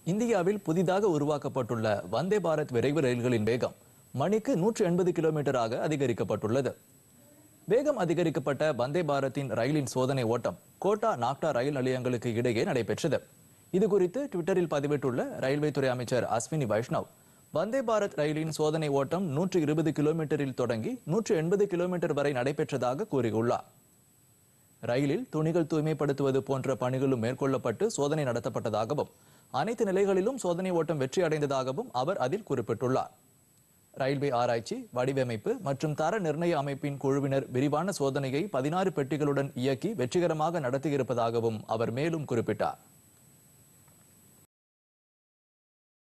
இந்தியாவில் புதிதாக உருவாக்கப்பட்டுள்ள வந்தே பாரத் விரைவு ரயில்களின் வேகம் மணிக்கு நூற்று எண்பது கிலோமீட்டராக அதிகரிக்கப்பட்டுள்ளது வேகம் அதிகரிக்கப்பட்ட வந்தே பாரத்தின் ரயிலின் சோதனை ஓட்டம் கோட்டா நாக்டா ரயில் நிலையங்களுக்கு இடையே நடைபெற்றது இது குறித்து ட்விட்டரில் பதிவிட்டுள்ள ரயில்வே துறை அமைச்சர் அஸ்வினி வைஷ்ணவ் வந்தே பாரத் ரயிலின் சோதனை ஓட்டம் நூற்று இருபது கிலோமீட்டரில் தொடங்கி நூற்று எண்பது கிலோமீட்டர் வரை நடைபெற்றதாக கூறியுள்ளார் ரயிலில் துணிகள் தூய்மைப்படுத்துவது போன்ற பணிகளும் மேற்கொள்ளப்பட்டு சோதனை நடத்தப்பட்டதாகவும் அனைத்து நிலைகளிலும் சோதனை ஓட்டம் வெற்றி அடைந்ததாகவும் அவர் அதில் குறிப்பிட்டுள்ளார் ரயில்வே ஆராய்ச்சி வடிவமைப்பு மற்றும் தர நிர்ணய அமைப்பின் குழுவினர் விரிவான சோதனையை பதினாறு பெட்டிகளுடன் இயக்கி வெற்றிகரமாக நடத்தியிருப்பதாகவும் அவர் மேலும் குறிப்பிட்டார்